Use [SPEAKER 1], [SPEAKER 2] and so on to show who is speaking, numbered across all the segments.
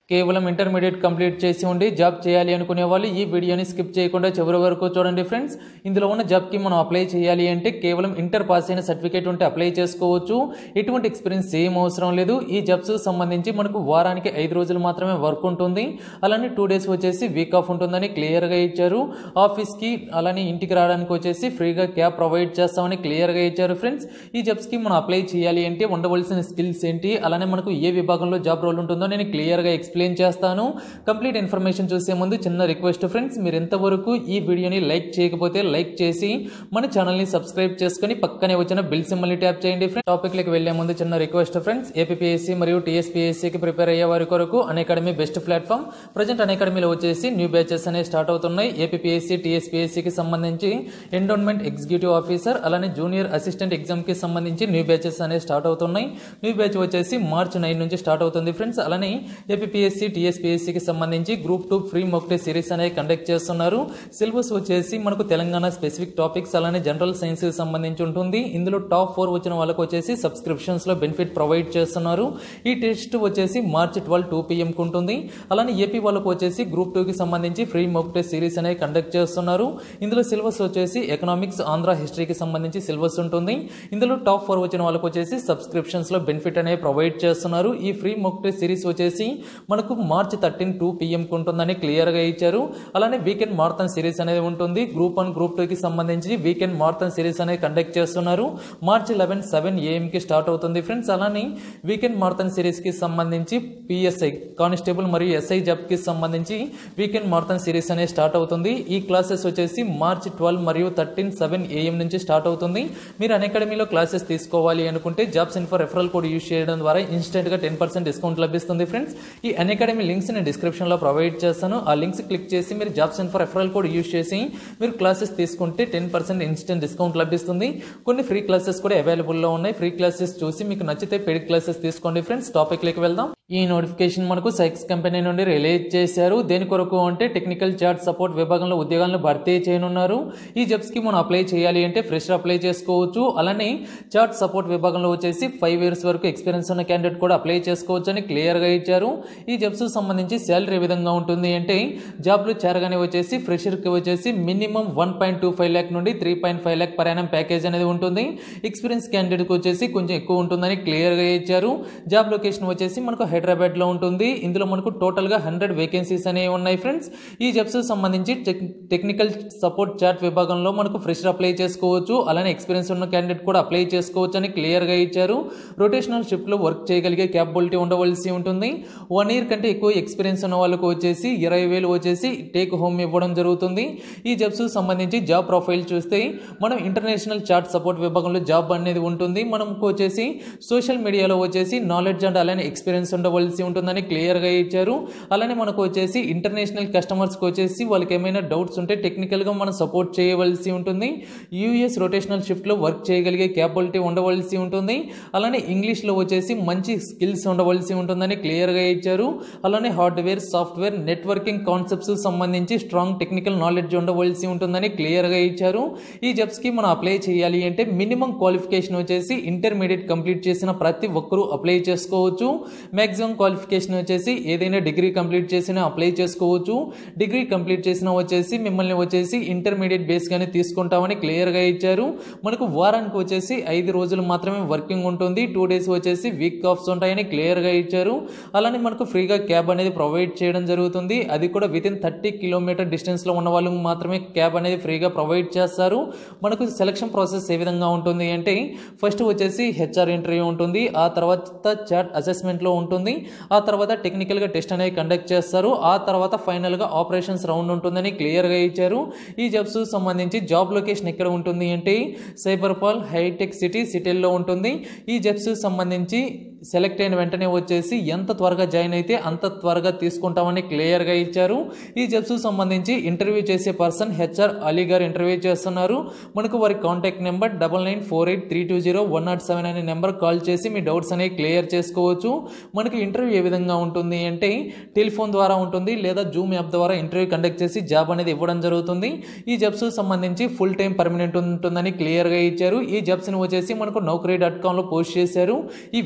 [SPEAKER 1] కేవలం intermediate complete చేసి ఉండి జాబ్ చేయాలి అనుకునే వాళ్ళు ఈ వీడియోని స్కిప్ చేయకుండా చివరి వరకు చూడండి ఫ్రెండ్స్ ఇందులో ఉన్న జాబ్కి మనం అప్లై చేయాలి అంటే కేవలం ఇంటర్ పాస్ అయిన సర్టిఫికేట్ ఉంటే అప్లై చేసుకోవచ్చు ఎటువంటి ఎక్స్పీరియన్స్ ఏం అవసరం లేదు ఈ జాబ్స్ సంబంధించి మనకు వారానికి ఐదు రోజులు మాత్రమే వర్క్ ఉంటుంది అలానే టూ డేస్ వచ్చేసి వీక్ ఆఫ్ ఉంటుందని క్లియర్గా ఇచ్చారు ఆఫీస్కి అలానే ఇంటికి రావడానికి వచ్చేసి ఫ్రీగా క్యాబ్ ప్రొవైడ్ చేస్తామని క్లియర్గా ఇచ్చారు ఫ్రెండ్స్ ఈ జాబ్స్కి మనం అప్లై చేయాలి అంటే ఉండవలసిన స్కిల్స్ ఏంటి అలానే మనకు ఏ విభాగంలో జాబ్ రోల్ ఉంటుందో నేను క్లియర్గా ఎక్స్ప్లెయిన్ చేస్తాను కంప్లీట్ ఇన్ఫర్మేషన్ చూసే ముందు చిన్న రిక్వెస్ట్ ఫ్రెండ్స్ మీరు ఎంతవరకు ఈ వీడియోని లైక్ చేయకపోతే లైక్ చేసి మన ఛానల్ని సబ్స్క్రైబ్ చేసుకొని పక్కనే వచ్చిన బిల్ సింబల్ని ట్యాప్ చేయండి ఫ్రెండ్స్ టాపిక్లకు వెళ్లే ముందు చిన్న రిక్వెస్ట్ ఫ్రెండ్స్ ఏపీఎస్సీ మరియు టీఎస్పీఎస్సీకి ప్రిపేర్ అయ్యే వారి కొరకు అకాడమీ బెస్ట్ ప్లాట్ఫామ్ ప్రజెంట్ అకాడమీలో వచ్చేసి న్యూ బ్యాచెస్ అనేవి స్టార్ట్ అవుతున్నాయి ఏపీఎస్సీ టీఎస్పీఎస్సీకి సంబంధించి ఎండోన్మెంట్ ఎగ్జిక్యూటివ్ ఆఫీసర్ అలానే జూనియర్ అసిస్టెంట్ ఎగ్జామ్కి సంబంధించి న్యూ బ్యాచెస్ అనేవి స్టార్ట్ అవుతున్నాయి న్యూ బ్యాచ్ వచ్చేసి మార్చ్ నైన్ నుంచి స్టార్ట్ అవుతుంది ఫ్రెండ్స్ అలానే ఏపీఎస్సీ టీఎస్పీఎస్సీకి సంబంధించి group two free mock test series అనేవి కండక్ట్ చేస్తున్నారు సిలబస్ వచ్చేసి మనకు తెలంగాణ స్పెసిఫిక్ టాపిక్స్ అలానే జనరల్ సైన్స్ కి సంబంధించి ఉంటుంది ఇందులో టాప్ ఫోర్ వచ్చిన వాళ్ళకి వచ్చేసి సబ్స్క్రిప్షన్స్ లో బెనిఫిట్ ప్రొవైడ్ చేస్తున్నారు ఈ టెస్ట్ వచ్చేసి మార్చ్ ట్వెల్వ్ టూ పిఎంకి ఉంటుంది అలానే ఏపీ వాళ్ళకు వచ్చేసి గ్రూప్ టూకి సంబంధించి ఫ్రీ మొక్ టెస్ట్ సిరీస్ అనేవి కండక్ట్ చేస్తున్నారు ఇందులో సిలబస్ వచ్చేసి ఎకనామిక్స్ ఆంధ్ర హిస్టరీకి సంబంధించి సిలబస్ ఉంటుంది ఇందులో టాప్ ఫోర్ వచ్చిన వాళ్ళకి వచ్చేసి సబ్స్క్రిప్షన్స్ లో బెనిఫిట్ అనేవి ప్రొవైడ్ చేస్తున్నారు ఈ ఫ్రీ మొక్ టెస్ట్ సిరీస్ వచ్చేసి మనకు మార్చ్ థర్టీన్ టూ పిఎంకి ఉంటుందని క్లియర్గా ఇచ్చారు అలానే వీకెండ్ మారథాన్ సిరీస్ అనేది ఉంటుంది గ్రూప్ వన్ గ్రూప్ టూకి సంబంధించి వీకెండ్ మారథాన్ సిరీస్ అనేది కండక్ట్ చేస్తున్నారు మార్చ్ లెవెన్ సెవెన్ ఏఎంకి స్టార్ట్ అవుతుంది ఫ్రెండ్స్ అలానే వీకెండ్ మారథాన్ సిరీస్కి సంబంధించి పిఎస్ఐ కానిస్టేబుల్ మరియు ఎస్ఐ జాబ్కి సంబంధించి వీకెండ్ మారథాన్ సిరీస్ అనేది స్టార్ట్ అవుతుంది ఈ క్లాసెస్ వచ్చేసి మార్చ్ ట్వెల్వ్ మరియు థర్టీన్ సెవెన్ ఏఎం నుంచి స్టార్ట్ అవుతుంది మీరు అకాడమీలో క్లాసెస్ తీసుకోవాలి అనుకుంటే jobs infer referral code use చేయడం ద్వారా ఇన్స్టెంట్గా టెన్ పర్సెంట్ డిస్కౌంట్ లభిస్తుంది ఫ్రెండ్స్ ఈ అకాడమీ లింక్స్ నేను డిస్క్రిప్షన్లో ప్రొవైడ్ చేస్తాను ఆ లింక్స్ క్లిక్ చేసి మీరు jobs infer referral code use చేసి మీరు క్లాసెస్ తీసుకుంటే టెన్ పర్సెంట్ ఇన్స్టెంట్ డిస్కౌంట్ లభిస్తుంది కొన్ని ఫ్రీ క్లాసెస్ కూడా అవైలబుల్లో ఉన్నాయి ఫ్రీ క్లాసెస్ చూసి మీకు నచ్చితే పెయిడ్ క్లాసెస్ తీసుకోండి ఫ్రెండ్స్ టాపిక్లోకి వెళ్దాం ఈ నోటిఫికేషన్ మనకు సైక్స్ కంపెనీ నుండి రిలీజ్ చేశారు దేని కొరకు అంటే టెక్నికల్ చార్ట్ సపోర్ట్ విభాగంలో ఉద్యోగాలను భర్తీ చేయనున్నారు ఈ జాబ్స్కి మనం అప్లై చేయాలి అంటే ఫ్రెషర్ అప్లై చేసుకోవచ్చు అలానే చార్ట్ సపోర్ట్ విభాగంలో వచ్చేసి ఫైవ్ ఇయర్స్ వరకు ఎక్స్పీరియన్స్ ఉన్న క్యాండిడేట్ కూడా అప్లై చేసుకోవచ్చు అని క్లియర్గా ఇచ్చారు ఈ జాబ్స్ సంబంధించి శాలరీ ఏ విధంగా ఉంటుంది అంటే జాబ్లు చేరగానే వచ్చేసి ఫ్రెషర్కి వచ్చేసి minimum one point two five lakh నుండి three point five lakh per annum package అనేది ఉంటుంది ఎక్స్పీరియన్స్ క్యాండిడేట్కి వచ్చేసి కొంచెం ఎక్కువ ఉంటుందని క్లియర్గా ఇచ్చారు జాబ్ లొకేషన్ వచ్చేసి మనకు హైదరాబాద్లో ఉంటుంది ఇందులో మనకు టోటల్గా హండ్రెడ్ వేకెన్సీస్ అనేవి ఉన్నాయి ఫ్రెండ్స్ ఈ జాబ్స్ సంబంధించి టెక్ టెక్నికల్ సపోర్ట్ చార్ట్ విభాగంలో మనకు ఫ్రెషర్ అప్లై చేసుకోవచ్చు అలానే ఎక్స్పీరియన్స్ ఉన్న క్యాండిడేట్ కూడా అప్లై చేసుకోవచ్చు అని క్లియర్గా ఇచ్చారు రొటేషనల్ షిఫ్ట్లో వర్క్ చేయగలిగే క్యాపబిలిటీ ఉండవలసి ఉంటుంది వన్ ఇయర్ కంటే ఎక్కువ ఎక్స్పీరియన్స్ ఉన్న వాళ్ళకు వచ్చేసి ఇరవై వేలు వచ్చేసి టేక్ హోమ్ ఇవ్వడం జరుగుతుంది ఈ జాబ్స్ సంబంధించి జాబ్ ప్రొఫైల్ చూస్తే మనం ఇంటర్నేషనల్ చార్ట్ సపోర్ట్ విభాగంలో జాబ్ అనేది ఉంటుంది మనకు వచ్చేసి సోషల్ మీడియాలో వచ్చేసి నాలెడ్జ్ అండ్ అలానే ఎక్స్పీరియన్స్ ఉండవలసి ఉంటుందని క్లియర్గా ఇచ్చారు అలానే మనకు వచ్చేసి ఇంటర్నేషనల్ కస్టమర్స్కి వచ్చేసి వాళ్ళకి ఏమైనా డౌట్స్ ఉంటే టెక్నికల్గా మనం సపోర్ట్ చేయవలసి ఉంటుంది యూఎస్ రొటేషనల్ షిఫ్ట్లో వర్క్ చేయగలిగే క్యాపబిలిటీ ఉండవలసి ఉంటుంది అలానే ఇంగ్లీష్లో వచ్చేసి మంచి స్కిల్స్ ఉండవలసి ఉంటుందని క్లియర్గా ఇచ్చారు అలానే హార్డ్వేర్ సాఫ్ట్వేర్ నెట్వర్కింగ్ కాన్సెప్ట్స్ సంబంధించి స్ట్రాంగ్ టెక్నికల్ నాలెడ్జ్ ఉండవలసి ఉంటుందని క్లియర్గా ఇచ్చారు ఈ జాబ్స్కి మనం అప్లై చేయాలి అంటే మినిమం క్వాలిఫికేషన్ వచ్చేసి ఇంటర్మీడియట్ కంప్లీట్ చేసిన ప్రతి ఒక్కరూ అప్లై చేసుకోవచ్చు మ్యాక్సిమం క్వాలిఫికేషన్ వచ్చేసి ఏదైనా డిగ్రీ కంప్లీట్ చేసినా అప్లై చేసుకోవచ్చు డిగ్రీ కంప్లీట్ చేసినా వచ్చేసి మిమ్మల్ని వచ్చేసి ఇంటర్మీడియట్ బేస్గానే తీసుకుంటామని క్లియర్గా ఇచ్చారు మనకు వారానికి వచ్చేసి ఐదు రోజులు మాత్రమే వర్కింగ్ ఉంటుంది టూ డేస్ వచ్చేసి వీక్ ఆఫ్స్ ఉంటాయని క్లియర్గా ఇచ్చారు అలానే మనకు ఫ్రీగా క్యాబ్ అనేది ప్రొవైడ్ చేయడం జరుగుతుంది అది కూడా విత్ ఇన్ థర్టీ కిలోమీటర్ డిస్టెన్స్లో ఉన్న వాళ్ళకి మాత్రమే క్యాబ్ అనేది ఫ్రీగా ప్రొవైడ్ చేస్తారు మనకు సెలక్షన్ ప్రాసెస్ ఏ విధంగా ఉంటుంది అంటే ఫస్ట్ వచ్చేసి హెచ్ఆర్ ఇంటర్వ్యూ ఉంటుంది ఆ తర్వాత చాట్ అసెస్మెంట్లో ఉంటుంది ఆ తర్వాత టెక్నికల్గా టెస్ట్ అనేది కండక్ట్ చేస్తారు ఆ తర్వాత ఫైనల్గా ఆపరేషన్స్ రౌండ్ ఉంటుందని క్లియర్గా ఇచ్చారు ఈ జాబ్స్ సంబంధించి జాబ్ లొకేషన్ ఎక్కడ ఉంటుంది అంటే సైబర్పాల్ హైటెక్ సిటీ సిటీల్లో ఉంటుంది ఈ జాబ్స్ సంబంధించి సెలెక్ట్ అయిన వెంటనే వచ్చేసి ఎంత త్వరగా జాయిన్ అయితే అంత త్వరగా తీసుకుంటామని క్లియర్గా ఇచ్చారు ఈ జాబ్స్ సంబంధించి ఇంటర్వ్యూ చేసే పర్సన్ హెచ్ఆర్ అలీ గారు ఇంటర్వ్యూ చేస్తున్నారు మనకు వారి contact number double nine four eight three two zero one nought seven అనే నెంబర్ కాల్ చేసి మీ డౌట్స్ అనేవి క్లియర్ చేసుకోవచ్చు మనకి ఇంటర్వ్యూ ఏ విధంగా ఉంటుంది అంటే టెలిఫోన్ ద్వారా ఉంటుంది లేదా జూమ్ యాప్ ద్వారా ఇంటర్వ్యూ కండక్ట్ చేసి జాబ్ అనేది ఇవ్వడం జరుగుతుంది ఈ జాబ్స్ సంబంధించి ఫుల్ టైం పర్మనెంట్ ఉంటుందని క్లియర్గా ఇచ్చారు ఈ జాబ్స్ని వచ్చేసి మనకు నౌకరీ డాట్ కామ్లో పోస్ట్ చేశారు ఈ వెబ్సైట్ లింక్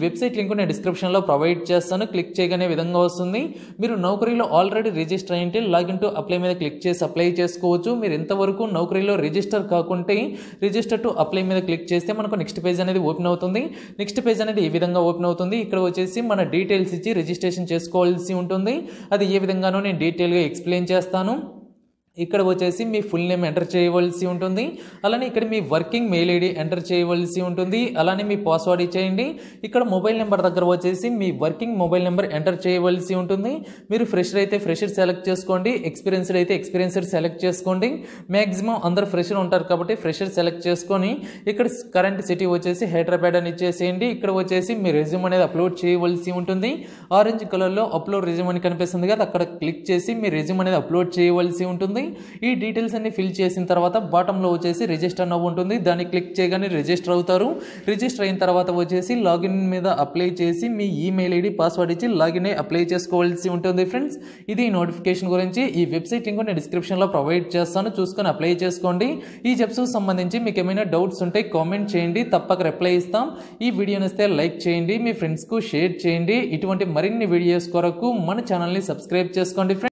[SPEAKER 1] లింక్ నేను డిస్క్రిప్షన్లో ప్రొవైడ్ చేస్తాను క్లిక్ చేయగానే విధంగా వస్తుంది మీరు నౌకరీలో ఆల్రెడీ రిజిస్టర్ అయింటే లాగిన్ టు అప్లై మీద క్లిక్ చేసి అప్లై చేసుకోవచ్చు మీరు ఎంతవరకు నౌకరీలో రిజిస్టర్ కాకుంటే రిజిస్టర్ టు అప్లై మీద క్లిక్ చేస్తే మనకు నెక్స్ట్ పేజ్ అనేది ఓపెన్ అవుతుంది నెక్స్ట్ పేజ్ అనేది ఈ విధంగా ఓపెన్ అవుతుంది ఇక్కడ వచ్చేసి మన డీటెయిల్స్ ఇచ్చి రిజిస్ట్రేషన్ చేసుకోవాల్సి ఉంటుంది అది ఏ విధంగానో నేను డీటెయిల్గా ఎక్స్ప్లెయిన్ చేస్తాను ఇక్కడ వచ్చేసి మీ ఫుల్ నేమ్ ఎంటర్ చేయవలసి ఉంటుంది అలానే ఇక్కడ మీ వర్కింగ్ మెయిల్ ఐడి ఎంటర్ చేయవలసి ఉంటుంది అలానే మీ పాస్వర్డ్ ఇచ్చేయండి ఇక్కడ మొబైల్ నెంబర్ దగ్గర వచ్చేసి మీ వర్కింగ్ మొబైల్ నెంబర్ ఎంటర్ చేయవలసి ఉంటుంది మీరు ఫ్రెషర్ అయితే ఫ్రెషర్ సెలెక్ట్ చేసుకోండి ఎక్స్పీరియన్స్డ్ అయితే ఎక్స్పీరియన్స్డ్ సెలెక్ట్ చేసుకోండి మ్యాక్సిమం అందరు ఫ్రెషర్ ఉంటారు కాబట్టి ఫ్రెషర్ సెలెక్ట్ చేసుకొని ఇక్కడ కరెంట్ సిటీ వచ్చేసి హైదరాబాద్ అని ఇచ్చేసేయండి ఇక్కడ వచ్చేసి మీ రెజ్యూమ్ అనేది అప్లోడ్ చేయవలసి ఉంటుంది ఆరెంజ్ కలర్లో అప్లోడ్ రెజ్యూమ్ అని కనిపిస్తుంది కదా అక్కడ క్లిక్ చేసి మీ రెజ్యూమ్ అనేది అప్లోడ్ చేయవలసి ఉంటుంది ఈ డీటెయిల్స్ అన్ని ఫిల్ చేసిన తర్వాత బాటంలో వచ్చేసి రిజిస్టర్ నవ్వు ఉంటుంది దాన్ని క్లిక్ చేయగానే రిజిస్టర్ అవుతారు రిజిస్టర్ అయిన తర్వాత వచ్చేసి లాగిన్ మీద అప్లై చేసి మీ ఈమెయిల్ ఐడి పాస్వర్డ్ ఇచ్చి లాగిన్ అయి అప్లై చేసుకోవాల్సి ఉంటుంది ఫ్రెండ్స్ ఇది ఈ నోటిఫికేషన్ గురించి ఈ వెబ్సైట్ లింక్ నేను డిస్క్రిప్షన్లో ప్రొవైడ్ చేస్తాను చూసుకొని అప్లై చేసుకోండి ఈ జబ్స్ సంబంధించి మీకు ఏమైనా డౌట్స్ ఉంటే కామెంట్ చేయండి తప్పక రిప్లై ఇస్తాం ఈ వీడియోని ఇస్తే లైక్ చేయండి మీ ఫ్రెండ్స్కు షేర్ చేయండి ఇటువంటి మరిన్ని వీడియోస్ కొరకు మన ఛానల్ని సబ్స్క్రైబ్ చేసుకోండి ఫ్రెండ్స్